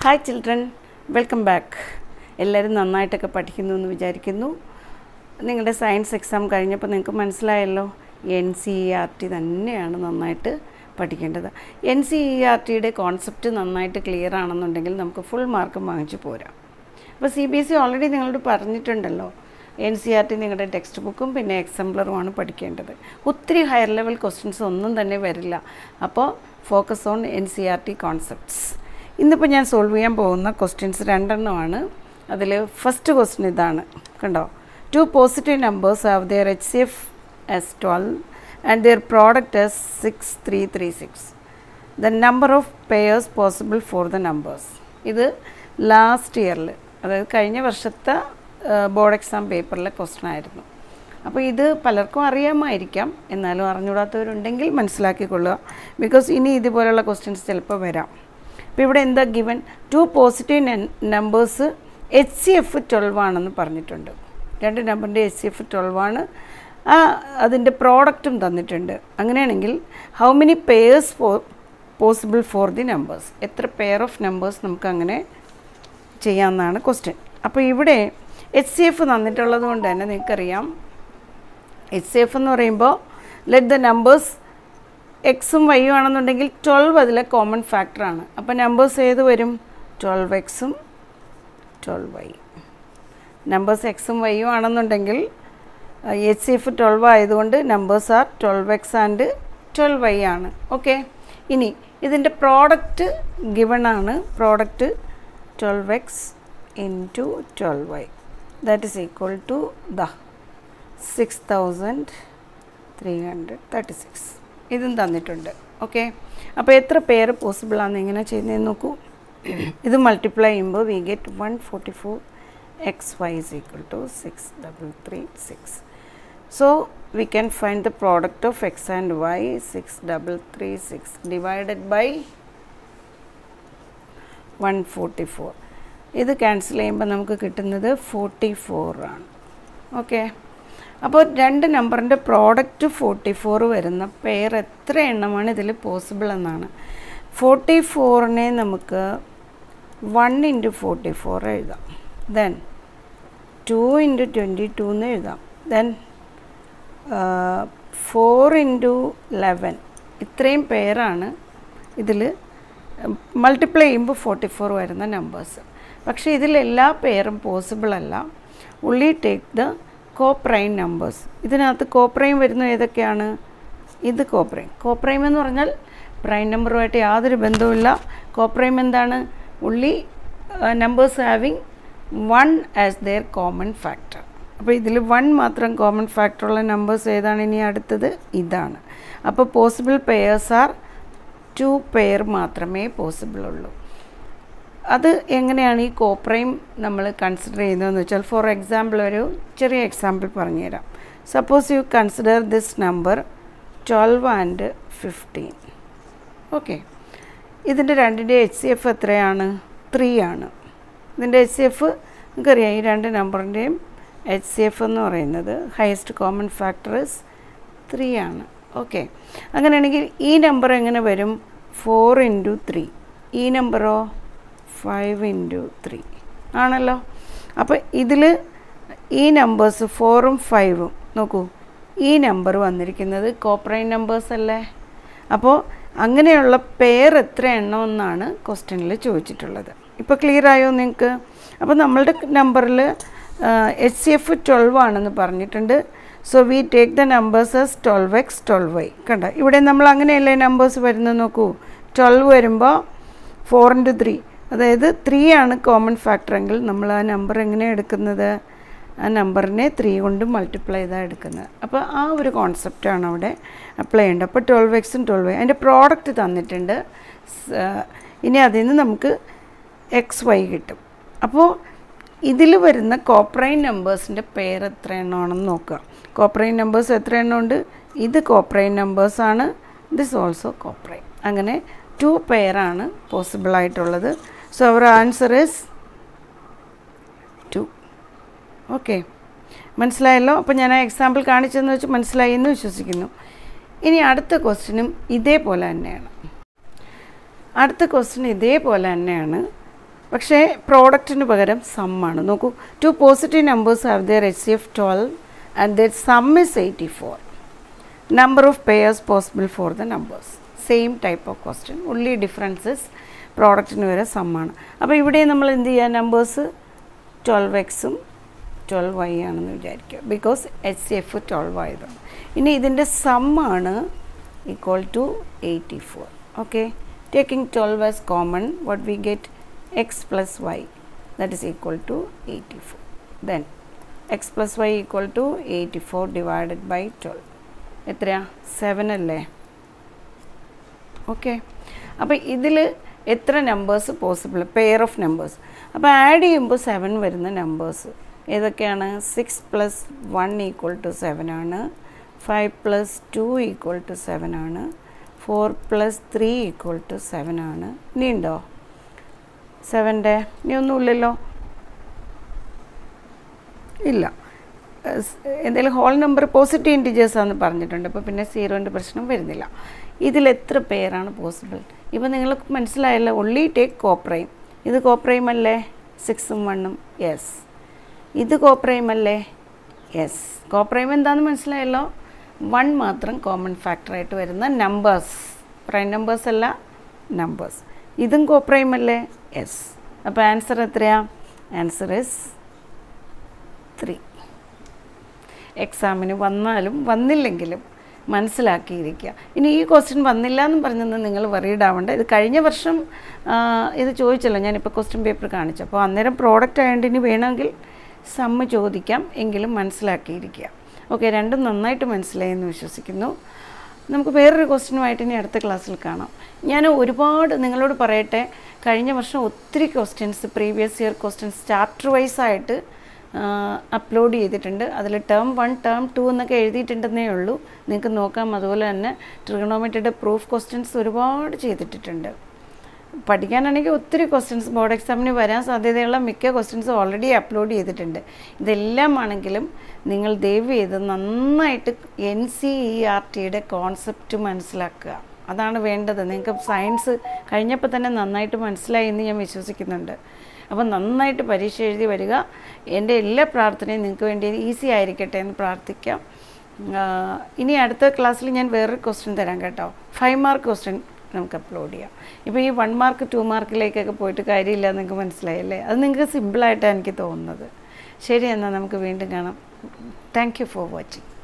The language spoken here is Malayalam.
ഹായ് ചിൽഡ്രൻ വെൽക്കം ബാക്ക് എല്ലാവരും നന്നായിട്ടൊക്കെ പഠിക്കുന്നു എന്ന് വിചാരിക്കുന്നു നിങ്ങളുടെ സയൻസ് എക്സാം കഴിഞ്ഞപ്പോൾ നിങ്ങൾക്ക് മനസ്സിലായല്ലോ N C E R T തന്നെയാണ് നന്നായിട്ട് പഠിക്കേണ്ടത് എൻ സി ഇ ആർ ടിയുടെ കോൺസെപ്റ്റ് നന്നായിട്ട് ക്ലിയർ ആണെന്നുണ്ടെങ്കിൽ നമുക്ക് ഫുൾ മാർക്ക് വാങ്ങിച്ചു പോരാം അപ്പോൾ C B S E already നിങ്ങളോട് പറഞ്ഞിട്ടുണ്ടല്ലോ എൻ സി ആർ ടി നിങ്ങളുടെ ടെക്സ്റ്റ് ബുക്കും പിന്നെ എക്സാംപ്ലറുമാണ് പഠിക്കേണ്ടത് ഒത്തിരി ഹയർ ലെവൽ ക്വസ്റ്റ്യൻസ് ഒന്നും തന്നെ വരില്ല അപ്പോൾ focus on N C R T concepts ഇന്നിപ്പോൾ ഞാൻ സോൾവ് ചെയ്യാൻ പോകുന്ന ക്വസ്റ്റ്യൻസ് രണ്ടെണ്ണമാണ് അതിൽ ഫസ്റ്റ് ക്വസ്റ്റ്യൻ ഇതാണ് കണ്ടോ two positive numbers have their H C F as twelve and their product as six three three six the number of pairs possible for the numbers ഇത് ലാസ്റ്റ് ഇയറിൽ അതായത് കഴിഞ്ഞ വർഷത്തെ ബോർഡ് എക്സാം പേപ്പറിലെ ക്വസ്റ്റൻ ആയിരുന്നു അപ്പോൾ ഇത് പലർക്കും അറിയാമായിരിക്കാം എന്നാലും അറിഞ്ഞുകൂടാത്തവരുണ്ടെങ്കിൽ മനസ്സിലാക്കിക്കൊള്ളുക ബിക്കോസ് ഇനി ഇതുപോലുള്ള ക്വസ്റ്റ്യൻസ് ചിലപ്പോൾ വരാം അപ്പോൾ ഇവിടെ എന്താ given two positive numbers H C F twelve ആണെന്ന് പറഞ്ഞിട്ടുണ്ട് രണ്ട് നമ്പറിൻ്റെ എച്ച് സി എഫ് ട്വൽവ് ആണ് ആ അതിൻ്റെ പ്രോഡക്റ്റും തന്നിട്ടുണ്ട് അങ്ങനെയാണെങ്കിൽ how many pairs for possible for the numbers എത്ര പെയർ ഓഫ് നമ്പേഴ്സ് നമുക്ക് അങ്ങനെ ചെയ്യാമെന്നാണ് ക്വസ്റ്റ്യൻ അപ്പോൾ ഇവിടെ എച്ച് സി എഫ് തന്നിട്ടുള്ളത് കൊണ്ട് തന്നെ നിങ്ങൾക്കറിയാം എച്ച് സി എഫ് എന്ന് പറയുമ്പോൾ ലെറ്റ് ദ നമ്പേഴ്സ് എക്സും വൈയും ആണെന്നുണ്ടെങ്കിൽ ട്വൽവ് അതിലെ കോമൺ ഫാക്ടറാണ് അപ്പോൾ നമ്പേഴ്സ് ഏത് വരും ട്വൽവ് എക്സും ട്വൽവ് വൈ നമ്പേഴ്സ് എക്സും വൈയും ആണെന്നുണ്ടെങ്കിൽ എച്ച് സി എഫ് ട്വൽവ് ആയതുകൊണ്ട് numbers are twelve X and twelve Y ആണ് ഓക്കെ ഇനി ഇതിൻ്റെ പ്രോഡക്റ്റ് ഗിവൺ ആണ് product twelve X into twelve Y that is equal to the six thousand three hundred thirty six ഇതും തന്നിട്ടുണ്ട് ഓക്കെ അപ്പോൾ എത്ര പേര് പോസിബിൾ ആണ് ഇങ്ങനെ ചെയ്യുന്നതെന്ന് നോക്കൂ ഇത് മൾട്ടിപ്ലൈ ചെയ്യുമ്പോൾ we get one forty four X Y is equal to six double three six so we can find the product of x and y 6336 divided by 144 ഇത് ക്യാൻസൽ ചെയ്യുമ്പോൾ നമുക്ക് കിട്ടുന്നത് ഫോർട്ടി ഫോർ ആണ് ഓക്കെ അപ്പോൾ രണ്ട് നമ്പറിൻ്റെ പ്രോഡക്റ്റ് ഫോർട്ടി ഫോർ വരുന്ന പെയർ എത്ര എണ്ണമാണ് ഇതിൽ പോസിബിൾ എന്നാണ് ഫോർട്ടി ഫോറിനെ നമുക്ക് വൺ ഇൻറ്റു ഫോർട്ടി ഫോർ എഴുതാം then two into twenty two എന്ന് എഴുതാം ദെൻ ഫോർ ഇൻറ്റു ലെവൻ ഇത്രയും പേരാണ് ഇതിൽ മൾട്ടിപ്ലൈ ചെയ്യുമ്പോൾ ഫോർട്ടി ഫോർ വരുന്ന നമ്പേഴ്സ് പക്ഷേ ഇതിലെല്ലാ പേരും പോസിബിൾ അല്ല only take the coprime numbers ഇതിനകത്ത് കോപ്രൈം വരുന്ന ഏതൊക്കെയാണ് ഇത് കോപ്രൈം കോപ്രൈം എന്ന് പറഞ്ഞാൽ പ്രൈം നമ്പറുമായിട്ട് യാതൊരു ബന്ധവുമില്ല കോപ്രൈം എന്താണ് only numbers having one as their common factor അപ്പോൾ ഇതിൽ വൺ മാത്രം കോമൺ ഫാക്ടറുള്ള നമ്പേഴ്സ് ഏതാണ് ഇനി അടുത്തത് ഇതാണ് അപ്പോൾ possible pairs are two pair മാത്രമേ പോസിബിൾ ഉള്ളൂ അത് എങ്ങനെയാണ് ഈ കോപ്രൈം നമ്മൾ കൺസിഡർ ചെയ്യുന്നതെന്ന് വെച്ചാൽ ഫോർ എക്സാമ്പിൾ ഒരു ചെറിയ എക്സാമ്പിൾ പറഞ്ഞുതരാം suppose you consider this number twelve and fifteen okay ഇതിൻ്റെ രണ്ടിൻ്റെ എച്ച് സി എഫ് എത്രയാണ് ത്രീ ആണ് ഇതിൻ്റെ എച്ച് സി എഫ് നമുക്കറിയാം ഈ രണ്ട് നമ്പറിൻ്റെയും എച്ച് സി എഫ് എന്ന് പറയുന്നത് ഹയസ്റ്റ് കോമൺ ഫാക്ടേഴ്സ് ത്രീ ആണ് ഓക്കെ അങ്ങനെയാണെങ്കിൽ ഈ നമ്പർ എങ്ങനെ വരും ഫോർ ഇൻറ്റു ത്രീ ഈ നമ്പറോ ഫൈവ് ഇൻറ്റു ത്രീ ആണല്ലോ അപ്പോൾ ഇതിൽ ഈ നമ്പേഴ്സ് ഫോറും ഫൈവും നോക്കൂ ഈ നമ്പർ വന്നിരിക്കുന്നത് കോപ്പറൈൻ നമ്പേഴ്സ് അല്ലേ അപ്പോൾ അങ്ങനെയുള്ള പേർ എത്ര എണ്ണം എന്നാണ് ക്വസ്റ്റ്യനിൽ ചോദിച്ചിട്ടുള്ളത് ഇപ്പോൾ ക്ലിയർ ആയോ നിങ്ങൾക്ക് അപ്പോൾ നമ്മളുടെ നമ്പറിൽ എച്ച് സി എഫ് ട്വൽവ് ആണെന്ന് പറഞ്ഞിട്ടുണ്ട് so we take the numbers as twelve X twelve Y കണ്ട ഇവിടെ നമ്മൾ അങ്ങനെയല്ലേ നമ്പേഴ്സ് വരുന്നത് നോക്കൂ ട്വൽവ് വരുമ്പോൾ ഫോർ ഇൻറ്റു ത്രീ അതായത് ത്രീ ആണ് കോമൺ ഫാക്ടർ എങ്കിൽ നമ്മൾ ആ നമ്പർ എങ്ങനെയാണ് എടുക്കുന്നത് ആ നമ്പറിനെ ത്രീ കൊണ്ട് മൾട്ടിപ്ലൈ ചെയ്താണ് എടുക്കുന്നത് അപ്പോൾ ആ ഒരു കോൺസെപ്റ്റാണ് അവിടെ അപ്ലൈ ചെയ്യേണ്ടത് അപ്പോൾ ട്വൽവ് എക്സും ട്വൽവ് വൈ അതിൻ്റെ പ്രോഡക്റ്റ് തന്നിട്ടുണ്ട് ഇനി അതിൽ നിന്ന് നമുക്ക് എക്സ് വൈ കിട്ടും അപ്പോൾ ഇതിൽ വരുന്ന കോപ്രൈൻ നമ്പേഴ്സിൻ്റെ പേര് എത്ര എണ്ണമാണെന്ന് നോക്കുക കോപ്രൈൻ നമ്പേഴ്സ് എത്ര എണ്ണമുണ്ട് ഇത് കോപ്രൈൻ നമ്പേഴ്സാണ് ദിസ് ഓൾസോ കോപ്രൈൻ അങ്ങനെ ടു പെയറാണ് പോസിബിൾ ആയിട്ടുള്ളത് so our answer is two okay മനസ്സിലായല്ലോ അപ്പോൾ ഞാൻ ആ എക്സാമ്പിൾ കാണിച്ചെന്ന് വെച്ച് മനസ്സിലായി എന്ന് വിശ്വസിക്കുന്നു ഇനി അടുത്ത ക്വസ്റ്റ്യനും ഇതേപോലെ തന്നെയാണ് അടുത്ത ക്വസ്റ്റ്യൻ ഇതേപോലെ തന്നെയാണ് പക്ഷേ പ്രോഡക്റ്റിന് പകരം സമ്മാണ് നോക്കൂ two positive numbers have their H C F twelve and their sum is eighty four number of pairs possible for the numbers same type of question only differences പ്രോഡക്റ്റിന് വരെ സമ്മാണ് അപ്പോൾ ഇവിടെ നമ്മൾ എന്ത് ചെയ്യുക നമ്പേഴ്സ് ട്വൽവ് എക്സും ട്വൽവ് വൈ ആണെന്ന് വിചാരിക്കുക because H C F twelve ആയതാണ് ഇനി ഇതിൻ്റെ സമ്മാണ് equal to eighty four okay taking twelve as common what we get X plus Y that is equal to eighty four then X plus Y equal to eighty four divided by twelve എത്രയാ സെവൻ അല്ലേ ഓക്കെ അപ്പോൾ ഇതിൽ എത്ര numbers possible pair of numbers അപ്പോൾ ആഡ് ചെയ്യുമ്പോൾ സെവൻ വരുന്ന നമ്പേഴ്സ് ഏതൊക്കെയാണ് six plus one equal to seven ആണ് five plus two equal to seven ആണ് four plus three equal to seven ആണ് ഇനി ഉണ്ടോ സെവൻ്റെ ഇനി ഒന്നുമില്ലല്ലോ ഇല്ല എന്തെങ്കിലും ഹോൾ നമ്പർ പോസിറ്റീവ് ഇൻറ്റിജേഴ്സ് ആണെന്ന് പറഞ്ഞിട്ടുണ്ട് അപ്പോൾ പിന്നെ സീറോൻ്റെ പ്രശ്നം വരുന്നില്ല ഇതിൽ എത്ര പേരാണ് പോസിബിൾ ഇപ്പോൾ നിങ്ങൾക്ക് മനസ്സിലായല്ലോ ഒള്ളി ടേക്ക് കോപ്രൈം ഇത് കോപ്രൈം അല്ലേ സിക്സും വണ്ണും യെസ് ഇത് കോപ്രൈം അല്ലേ യെസ് കോപ്രൈം എന്താണെന്ന് മനസ്സിലായല്ലോ വൺ മാത്രം കോമൺ ഫാക്ടറായിട്ട് വരുന്ന നമ്പേഴ്സ് പ്രൈം നമ്പേഴ്സ് അല്ല നമ്പേഴ്സ് ഇതും കോപ്രൈം അല്ലേ യെസ് അപ്പോൾ ആൻസർ എത്രയാ ആൻസർ ഇസ് ത്രീ എക്സാമിന് വന്നാലും വന്നില്ലെങ്കിലും മനസ്സിലാക്കിയിരിക്കുക ഇനി ഈ ക്വസ്റ്റ്യൻ വന്നില്ല എന്നും പറഞ്ഞെന്ന് നിങ്ങൾ വറീഡ് ആവണ്ട ഇത് കഴിഞ്ഞ വർഷം ആ, ഇത് ചോദിച്ചല്ലോ ഞാനിപ്പോൾ ക്വസ്റ്റ്യൻ പേപ്പർ കാണിച്ചു അപ്പോൾ അന്നേരം പ്രോഡക്റ്റ് ആയതുകൊണ്ട് ഇനി വേണമെങ്കിൽ സമ്മ് ചോദിക്കാം എങ്കിലും മനസ്സിലാക്കിയിരിക്കുക ഓക്കെ രണ്ടും നന്നായിട്ട് മനസ്സിലായി എന്ന് വിശ്വസിക്കുന്നു നമുക്ക് വേറൊരു ക്വസ്റ്റ്യനുമായിട്ട് ഇനി അടുത്ത ക്ലാസ്സിൽ കാണാം ഞാൻ ഒരുപാട് നിങ്ങളോട് പറയട്ടെ കഴിഞ്ഞ വർഷം ഒത്തിരി questions previous year questions chapter wise ആയിട്ട് അപ്ലോഡ് ചെയ്തിട്ടുണ്ട് അതിൽ ടേം വൺ ടേം ടു എന്നൊക്കെ എഴുതിയിട്ടുണ്ടെന്നേ ഉള്ളൂ നിങ്ങൾക്ക് നോക്കാം അതുപോലെ തന്നെ ട്രിഗണോമെട്രിയുടെ പ്രൂഫ് ക്വസ്റ്റ്യൻസ് ഒരുപാട് ചെയ്തിട്ടിട്ടുണ്ട് പഠിക്കാനാണെങ്കിൽ ഒത്തിരി ക്വസ്റ്റ്യൻസ് ബോർഡ് എക്സാമിന് വരാൻ സാധ്യതയുള്ള മിക്ക ക്വസ്റ്റ്യൻസ് ഓൾറെഡി അപ്ലോഡ് ചെയ്തിട്ടുണ്ട് ഇതെല്ലാം ആണെങ്കിലും നിങ്ങൾ ദയവ് ചെയ്ത് നന്നായിട്ട് എൻ സി ഇ ആർ ടിയുടെ കോൺസെപ്റ്റ് മനസ്സിലാക്കുക അതാണ് വേണ്ടത് നിങ്ങൾക്ക് സയൻസ് കഴിഞ്ഞപ്പോൾ തന്നെ നന്നായിട്ട് മനസ്സിലായി എന്ന് ഞാൻ വിശ്വസിക്കുന്നുണ്ട് അപ്പം നന്നായിട്ട് പരീക്ഷ എഴുതി വരിക എൻ്റെ എല്ലാ പ്രാർത്ഥനയും നിങ്ങൾക്ക് വേണ്ടി ഈസി ആയിരിക്കട്ടെ എന്ന് പ്രാർത്ഥിക്കാം ആ, ഇനി അടുത്ത ക്ലാസ്സിൽ ഞാൻ വേറൊരു ക്വസ്റ്റ്യൻ തരാം കേട്ടോ ഫൈവ് മാർക്ക് ക്വസ്റ്റ്യൻ നമുക്ക് അപ്ലോഡ് ചെയ്യാം ഇപ്പോൾ ഈ വൺ മാർക്ക് ടു മാർക്കിലേക്കൊക്കെ പോയിട്ട് കാര്യമില്ല എന്ന് നിങ്ങൾക്ക് മനസ്സിലായല്ലേ അത് നിങ്ങൾക്ക് സിമ്പിളായിട്ടാണ് എനിക്ക് തോന്നുന്നത് ശരി എന്നാൽ നമുക്ക് വീണ്ടും കാണാം താങ്ക് യു ഫോർ വാച്ചിങ്